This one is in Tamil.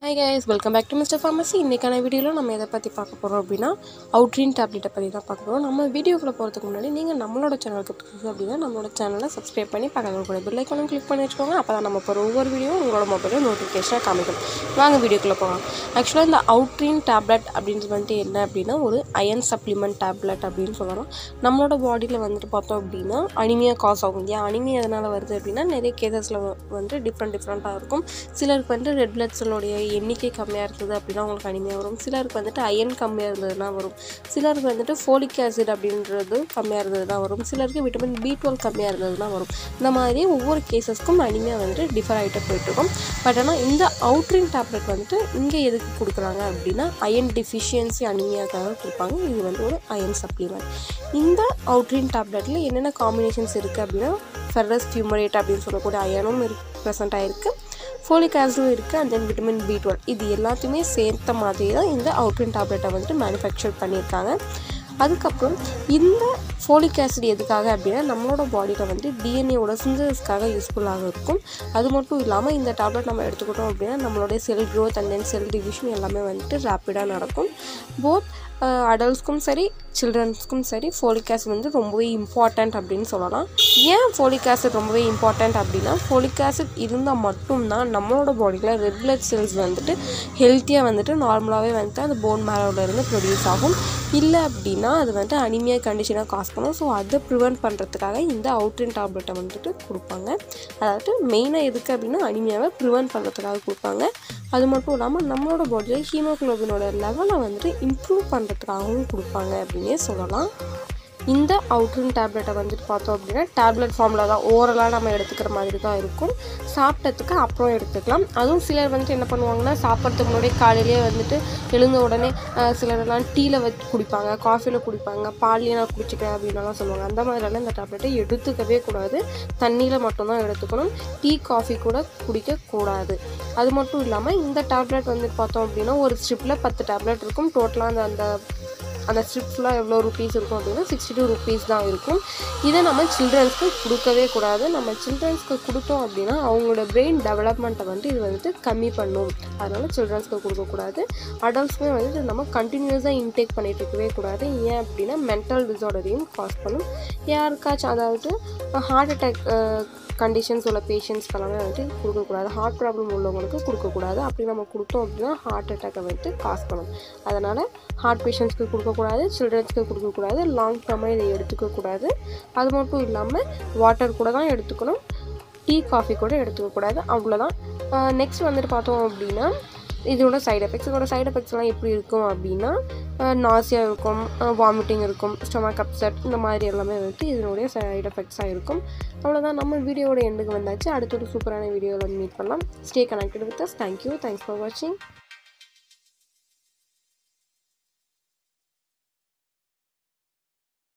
hi guys welcome back to mister pharmacy இன்றைக்கான வீடியோவில் நம்ம எதை பற்றி பார்க்க போகிறோம் அப்படின்னா அவுட்ரீன் டேப்லெட்டை பற்றி தான் பார்க்க போகிறோம் நம்ம வீடியோக்குள்ளே போகிறதுக்கு முன்னாடி நீங்கள் நம்மளோட சேனலுக்கு புதுசு அப்படின்னா நம்மளோட சேனலை சப்ஸ்கிரைப் பண்ணி பக்கத்தில் கூட பெல் ஐக்கானும் கிளிக் பண்ணி வச்சுக்கோங்க அப்போ தான் நம்ம போகிற ஒவ்வொரு வீடியோவும் உங்களோட மொபைலில் நோட்டிஃபிகேஷனாக காமிக்கும் வாங்க வீடியோக்குள்ளே போகலாம் ஆக்சுவலாக இந்த அவுட்ரீன் டேப்லெட் அப்படின்றது வந்துட்டு என்ன அப்படின்னா ஒரு அயன் சப்ளிமெண்ட் டேப்லெட் அப்படின்னு சொல்லலாம் நம்மளோட பாடியில் வந்துட்டு பார்த்தோம் அப்படின்னா அனிமியா காஸ் ஆகும் இல்லையா அனிமியா எதனால் வருது அப்படின்னா நிறைய கேசஸில் வந்துட்டு டிஃப்ரெண்ட் டிஃப்ரெண்ட்டாக இருக்கும் சிலருக்கு வந்துட்டு ரெட் பிளட் செல்லோடைய எண்ணிக்கை கம்மியாக இருந்தது அப்படின்னா அவங்களுக்கு அனிமையாக வரும் சிலருக்கு வந்துட்டு அயன் கம்மியாக இருந்ததுன்னா வரும் சிலருக்கு வந்துட்டு ஃபோலிக் ஆசிட் அப்படின்றது கம்மியாக இருந்ததுன்னா வரும் சிலருக்கு விட்டமின் பி டுவெல் கம்மியாக இருந்ததுன்னா வரும் இந்த மாதிரி ஒவ்வொரு கேசஸ்க்கும் அனிமையாக வந்துட்டு டிஃபர் ஆகிட்டு போயிட்டுருக்கும் பட் ஆனால் இந்த அவுட்ரின் டேப்லெட் வந்துட்டு இங்கே எதுக்கு கொடுக்குறாங்க அப்படின்னா அயன் டிஃபிஷியன்சி அனிமியாக்காக கொடுப்பாங்க இது வந்து ஒரு அயன் சப்ளிமெண்ட் இந்த அவுட்ரின் டேப்லெட்டில் என்னென்ன காம்பினேஷன்ஸ் இருக்குது அப்படின்னா ஃபெரஸ் ஃபியூமரேட் அப்படின்னு சொல்லக்கூடிய அயனும் இருக்கு ப்ரெசென்ட் ஆகிருக்கு ஃபோலிக் ஆசிடும் இருக்குது and then vitamin B twelve இது எல்லாத்தையுமே சேர்த்த மாதிரி தான் இந்த அவுட்ரின் டேப்லெட்டை வந்துட்டு மேனுஃபேக்சர் பண்ணியிருக்காங்க அதுக்கப்புறம் இந்த ஃபோலிக் ஆசிட் எதுக்காக அப்படின்னா நம்மளோட பாடியில் வந்து டிஎன்ஏவோட சிந்தசிஸ்க்காக யூஸ்ஃபுல்லாக இருக்கும் அது மட்டும் இல்லாமல் இந்த டேப்லெட் நம்ம எடுத்துக்கிட்டோம் அப்படின்னா நம்மளுடைய cell growth and then cell division எல்லாமே வந்துட்டு ரேப்பிடாக நடக்கும் போத் அடல்ட்ஸ்க்கும் சரி சில்ட்ரன்ஸ்க்கும் சரி ஃபோலிக் ஆசிட் வந்து ரொம்பவே இம்பார்ட்டண்ட் அப்படின்னு சொல்லலாம் ஏன் ஃபோலிக் ஆசிட் ரொம்பவே இம்பார்ட்டண்ட் அப்படின்னா ஃபோலிக் ஆசிட் இருந்தால் மட்டும்தான் நம்மளோட பாடியில் ரெட் பிளட் செல்ஸ் வந்துட்டு ஹெல்த்தியாக வந்துட்டு நார்மலாகவே வந்துட்டு அந்த போன் மேரோலேருந்து ப்ரொடியூஸ் ஆகும் இல்லை அப்படின்னா அது வந்துட்டு அனிமியா கண்டிஷனாக காஸ் பண்ணும் ஸோ அதை ப்ரிவெண்ட் பண்ணுறதுக்காக இந்த அவுட்ரின் டேப்லெட்டை வந்துட்டு கொடுப்பாங்க அதாவது மெயினாக எதுக்கு அப்படின்னா அனிமியாவை ப்ரிவெண்ட் பண்ணுறதுக்காக கொடுப்பாங்க அது மட்டும் இல்லாமல் நம்மளோட பாடியில் ஹீமோக்ளோபினோட லெவலை வந்துட்டு இம்ப்ரூவ் பண்ணுறதுக்காகவும் கொடுப்பாங்க அப்படின்னே சொல்லலாம் இந்த அவுட்ரின் டேப்லெட்டை வந்துட்டு பார்த்தோம் அப்படின்னா டேப்லெட் ஃபார்மில் தான் ஓரலாக நம்ம எடுத்துக்கிற மாதிரி தான் இருக்கும் சாப்பிட்டதுக்கு அப்புறம் எடுத்துக்கலாம் அதுவும் சிலர் வந்துட்டு என்ன பண்ணுவாங்கன்னா சாப்பிட்றதுக்கு முன்னாடி காலையிலேயே வந்துட்டு எழுந்த உடனே சிலரெல்லாம் டீயில் வச்சு குடிப்பாங்க காஃபியில் குடிப்பாங்க பால்லையே நான் குடிச்சிக்கிறேன் அப்படின்லாம் சொல்லுவாங்க அந்த மாதிரிலாம் இந்த டேப்லெட்டை எடுத்துக்கவே கூடாது தண்ணியில் மட்டும்தான் எடுத்துக்கணும் டீ காஃபி கூட குடிக்கக்கூடாது அது மட்டும் இல்லாமல் இந்த டேப்லெட் வந்துட்டு பார்த்தோம் அப்படின்னா ஒரு ஸ்ட்ரிப்பில் பத்து டேப்லெட் இருக்கும் டோட்டலாக அந்த அந்த அந்த ஸ்ட்ரிப் ஃபுல்லாக எவ்வளோ ருபீஸ் இருக்கும் அப்படின்னா சிக்ஸ்டி டூ ருபீஸ் தான் இருக்கும் இதை நம்ம சில்ட்ரன்ஸ்க்கு கொடுக்கவே கூடாது நம்ம சில்ட்ரன்ஸ்க்கு கொடுத்தோம் அப்படின்னா அவங்களோட பிரெயின் டெவலப்மெண்ட்டை வந்து இது வந்துட்டு கம்மி பண்ணும் அதனால் சில்ட்ரன்ஸ்க்கு கொடுக்கக்கூடாது அடல்ட்ஸ்க்குமே வந்துட்டு நம்ம கண்டினியூஸாக இன்டேக் பண்ணிட்டு இருக்கவே கூடாது ஏன் அப்படின்னா மென்டல் டிசார்டரையும் காஸ் பண்ணும் யாருக்காச்சும் அதாவது ஹார்ட் அட்டாக் கண்டிஷன்ஸ் உள்ள பேஷண்ட்ஸ்க்கெல்லாமே வந்துட்டு கொடுக்கக்கூடாது ஹார்ட் ப்ராப்ளம் உள்ளவங்களுக்கு கொடுக்கக்கூடாது அப்படி நம்ம கொடுத்தோம் அப்படின்னா ஹார்ட் அட்டாக்கை வந்துட்டு காஸ் பண்ணும் அதனால் ஹார்ட் பேஷண்ட்ஸ்க்கு கொடுக்கக்கூடாது சில்ட்ரன்ஸ்க்கு கொடுக்கக்கூடாது லாங் டர்மாக இதை எடுத்துக்கக்கூடாது அது மட்டும் இல்லாமல் வாட்டர் கூட தான் எடுத்துக்கணும் டீ காஃபி கூட எடுத்துக்கக்கூடாது அவ்வளோதான் நெக்ஸ்ட் வந்துட்டு பார்த்தோம் அப்படின்னா இதோட சைடு எஃபெக்ட்ஸ் இதோட சைடு எஃபெக்ட்ஸ்லாம் எப்படி இருக்கும் அப்படின்னா நாசியாக இருக்கும் வாமிட்டிங் இருக்கும் ஸ்டொமக் அப்செட் இந்த மாதிரி எல்லாமே வந்துட்டு இதனுடைய சைடு எஃபெக்ட்ஸாக இருக்கும் அவ்வளோதான் நம்ம வீடியோட எண்டுக்கு வந்தாச்சு அடுத்த ஒரு சூப்பரான வீடியோவில் மீட் பண்ணலாம் stay connected with us thank you thanks for வாட்சிங்